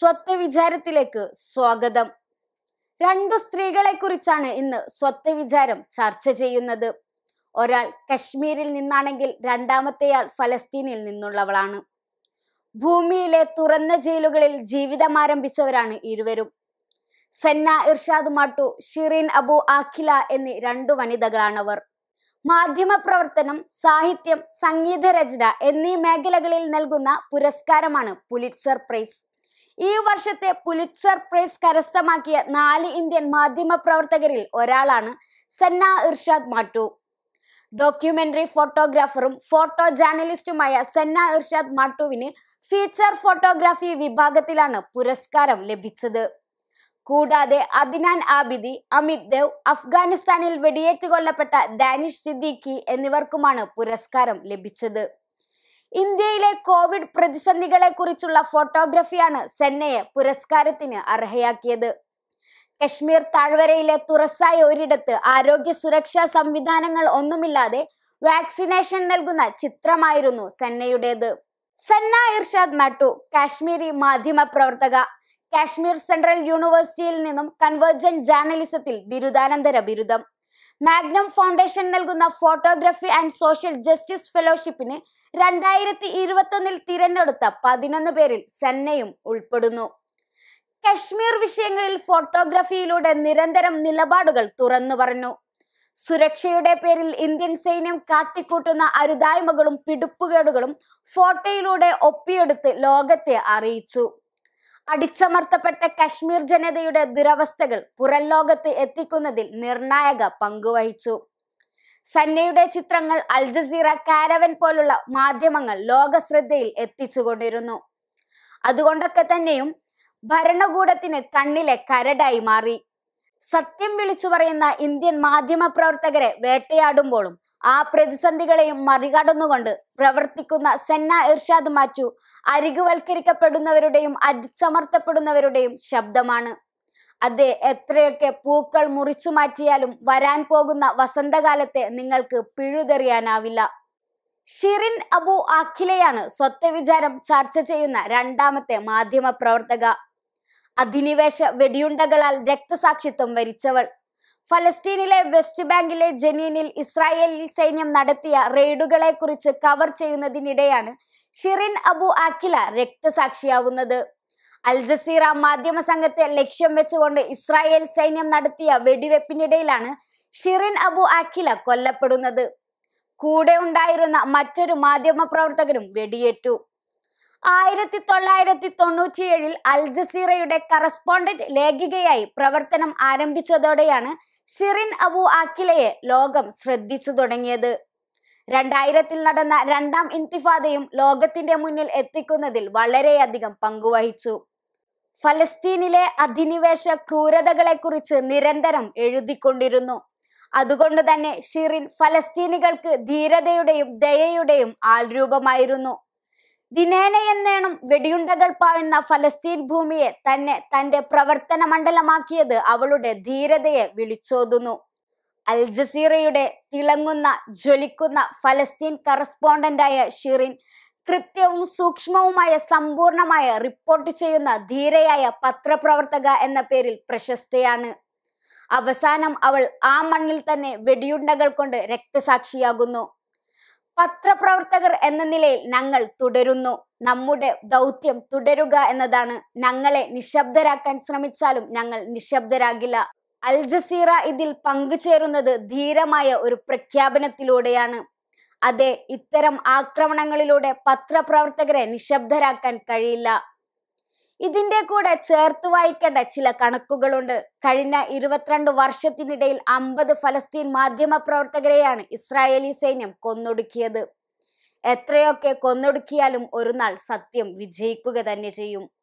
സ്വത്ത് വിചാരത്തിലേക്ക് സ്വാഗതം രണ്ടു സ്ത്രീകളെ കുറിച്ചാണ് ഇന്ന് സ്വത്ത് വിചാരം ചർച്ച ചെയ്യുന്നത് ഒരാൾ കശ്മീരിൽ നിന്നാണെങ്കിൽ രണ്ടാമത്തെയാൾ ഫലസ്തീനിൽ നിന്നുള്ളവളാണ് ഭൂമിയിലെ തുറന്ന ജയിലുകളിൽ ജീവിതം ആരംഭിച്ചവരാണ് ഇരുവരും Sanna Irshad Mattu Shireen Abu Akleh എന്നീ രണ്ടു വനിതകളാണവർ മാധ്യമ പ്രവർത്തനം സാഹിത്യം സംഗീത രചന എന്നീ മേഖലകളിൽ നൽകുന്ന പുരസ്കാരമാണ് പുലിറ്റ്സർ പ്രൈസ് ഈ വർഷത്തെ പുലിറ്റ്സർ പ്രൈസ് കരസ്ഥമാക്കിയ നാല് ഇന്ത്യൻ മാധ്യമ പ്രവർത്തകരിൽ ഒരാളാണ് സന്ന ഇർഷാദ് മാട്ടു ഡോക്യുമെന്ററി ഫോട്ടോഗ്രാഫറും ഫോട്ടോ ജേർണലിസ്റ്റുമായ സന്ന ഇർഷാദ് മാട്ടുവിന് ഫീച്ചർ ഫോട്ടോഗ്രാഫി വിഭാഗത്തിലാണ് പുരസ്കാരം ലഭിച്ചത് കൂടാതെ അദ്നാൻ ആബിദി അമിത് ദേവ് അഫ്ഗാനിസ്ഥാനിൽ വെടിയേറ്റ് കൊല്ലപ്പെട്ട ദാനിഷ് സിദ്ദീഖി എന്നിവർക്കുമാണ് പുരസ്കാരം ലഭിച്ചത് ഇന്ത്യയിലെ കോവിഡ് പ്രതിസന്ധികളെ കുറിച്ചുള്ള ഫോട്ടോഗ്രഫിയാണ് സെന്നയെ പുരസ്കാരത്തിന് അർഹയാക്കിയത് കശ്മീർ താഴ്വരയിലെ തുറസായ ഒരിടത്ത് ആരോഗ്യ സുരക്ഷാ സംവിധാനങ്ങൾ ഒന്നുമില്ലാതെ വാക്സിനേഷൻ നൽകുന്ന ചിത്രമായിരുന്നു സെന്നയുടേത് സന്ന ഇർഷാദ് മാട്ടു കാശ്മീരി മാധ്യമ പ്രവർത്തക കാശ്മീർ സെൻട്രൽ യൂണിവേഴ്സിറ്റിയിൽ നിന്നും കൺവേർജന്റ് ജേർണലിസത്തിൽ ബിരുദാനന്തര ബിരുദം മാഗ്നം ഫൗണ്ടേഷൻ നൽകുന്ന ഫോട്ടോഗ്രഫി ആൻഡ് സോഷ്യൽ ജസ്റ്റിസ് ഫെലോഷിപ്പിന് രണ്ടായിരത്തി ഇരുപത്തൊന്നിൽ തിരഞ്ഞെടുത്ത പതിനൊന്ന് പേരിൽ സെന്നയും ഉൾപ്പെടുന്നു കശ്മീർ വിഷയങ്ങളിൽ ഫോട്ടോഗ്രഫിയിലൂടെ നിരന്തരം നിലപാടുകൾ തുറന്നു പറഞ്ഞു സുരക്ഷയുടെ പേരിൽ ഇന്ത്യൻ സൈന്യം കാട്ടിക്കൂട്ടുന്ന അരുതായ്മകളും പിടിപ്പുകേടുകളും ഫോട്ടോയിലൂടെ ഒപ്പിയെടുത്ത് ലോകത്തെ അറിയിച്ചു അടിച്ചമർത്തപ്പെട്ട കശ്മീർ ജനതയുടെ ദുരവസ്ഥകൾ പുറം ലോകത്ത് എത്തിക്കുന്നതിൽ നിർണായക പങ്കുവഹിച്ചു സന്നയുടെ ചിത്രങ്ങൾ അൽ ജസീറ കാരവൻ പോലുള്ള മാധ്യമങ്ങൾ ലോക ശ്രദ്ധയിൽ എത്തിച്ചുകൊണ്ടിരുന്നു അതുകൊണ്ടൊക്കെ തന്നെയും ഭരണകൂടത്തിന് കണ്ണിലെ കരടായി മാറി സത്യം വിളിച്ചു പറയുന്ന ഇന്ത്യൻ മാധ്യമ പ്രവർത്തകരെ വേട്ടയാടുമ്പോഴും ആ പ്രതിസന്ധികളെയും മറികടന്നുകൊണ്ട് പ്രവർത്തിക്കുന്ന സെന്ന ഇർഷാദ് മാറ്റു അരികുവൽക്കരിക്കപ്പെടുന്നവരുടെയും അടിച്ചമർത്തപ്പെടുന്നവരുടെയും ശബ്ദമാണ് അതെ എത്രയൊക്കെ പൂക്കൾ മുറിച്ചു മാറ്റിയാലും വരാൻ പോകുന്ന വസന്തകാലത്തെ നിങ്ങൾക്ക് പിഴുതെറിയാനാവില്ല ഷിറിൻ അബു അഖിലയാണ് സ്വത്ത് വിചാരം ചർച്ച ചെയ്യുന്ന രണ്ടാമത്തെ മാധ്യമ പ്രവർത്തക അധിനിവേശ വെടിയുണ്ടകളാൽ രക്തസാക്ഷിത്വം വരിച്ചവൾ ഫലസ്തീനിലെ വെസ്റ്റ് ബാങ്കിലെ ജനീനിൽ ഇസ്രായേലി സൈന്യം നടത്തിയ റെയ്ഡുകളെ കുറിച്ച് കവർ ചെയ്യുന്നതിനിടെയാണ് ഷിറിൻ അബു അഖില രക്തസാക്ഷിയാവുന്നത് അൽ ജസീറ മാധ്യമ സംഘത്തെ ലക്ഷ്യം വെച്ചുകൊണ്ട് ഇസ്രായേൽ സൈന്യം നടത്തിയ വെടിവെപ്പിനിടയിലാണ് ഷിറിൻ അബു അഖില കൊല്ലപ്പെടുന്നത് കൂടെ ഉണ്ടായിരുന്ന മറ്റൊരു മാധ്യമ പ്രവർത്തകരും വെടിയേറ്റു ആയിരത്തി തൊള്ളായിരത്തി തൊണ്ണൂറ്റിയേഴിൽ അൽ ജസീറയുടെ കറസ്പോണ്ടന്റ് ലേഖികയായി പ്രവർത്തനം ആരംഭിച്ചതോടെയാണ് ഷിറിൻ അബു ആക്കിലയെ ലോകം ശ്രദ്ധിച്ചു തുടങ്ങിയത് രണ്ടായിരത്തിൽ നടന്ന രണ്ടാം ഇൻതിഫാദയും ലോകത്തിന്റെ മുന്നിൽ എത്തിക്കുന്നതിൽ വളരെയധികം പങ്കുവഹിച്ചു ഫലസ്തീനിലെ അധിനിവേശ ക്രൂരതകളെക്കുറിച്ച് നിരന്തരം എഴുതിക്കൊണ്ടിരുന്നു അതുകൊണ്ട് തന്നെ ഷിറിൻ ഫലസ്തീനികൾക്ക് ധീരതയുടെയും ദയയുടെയും ആൾരൂപമായിരുന്നു ദിനേനയെന്നേണം വെടിയുണ്ടകൾ പായുന്ന ഫലസ്തീൻ ഭൂമിയെ തന്നെ തന്റെ പ്രവർത്തന മണ്ഡലമാക്കിയത് അവളുടെ ധീരതയെ വിളിച്ചോതുന്നു അൽ ജസീറയുടെ തിളങ്ങുന്ന ജ്വലിക്കുന്ന ഫലസ്തീൻ കറസ്പോണ്ടന്റായ ഷിറിൻ കൃത്യവും സൂക്ഷ്മവുമായ സമ്പൂർണമായ റിപ്പോർട്ട് ചെയ്യുന്ന ധീരയായ പത്രപ്രവർത്തക എന്ന പേരിൽ പ്രശസ്തയാണ് അവസാനം അവൾ ആ മണ്ണിൽ തന്നെ വെടിയുണ്ടകൾ കൊണ്ട് രക്തസാക്ഷിയാകുന്നു പത്രപ്രവർത്തകർ എന്ന നിലയിൽ ഞങ്ങൾ തുടരുന്നു നമ്മുടെ ദൗത്യം തുടരുക എന്നതാണ് ഞങ്ങളെ നിശബ്ദരാക്കാൻ ശ്രമിച്ചാലും ഞങ്ങൾ നിശബ്ദരാകില്ല അൽ ജസീറ ഇതിൽ പങ്കുചേരുന്നത് ധീരമായ ഒരു പ്രഖ്യാപനത്തിലൂടെയാണ് അതെ ഇത്തരം ആക്രമണങ്ങളിലൂടെ പത്രപ്രവർത്തകരെ നിശബ്ദരാക്കാൻ കഴിയില്ല ഇതിന്റെ കൂടെ ചേർത്ത് വായിക്കേണ്ട ചില കണക്കുകളുണ്ട് കഴിഞ്ഞ ഇരുപത്തിരണ്ട് വർഷത്തിനിടയിൽ അമ്പത് ഫലസ്തീൻ മാധ്യമ പ്രവർത്തകരെയാണ് ഇസ്രായേലി സൈന്യം കൊന്നൊടുക്കിയത് എത്രയൊക്കെ കൊന്നൊടുക്കിയാലും ഒരു നാൾ സത്യം വിജയിക്കുക തന്നെ ചെയ്യും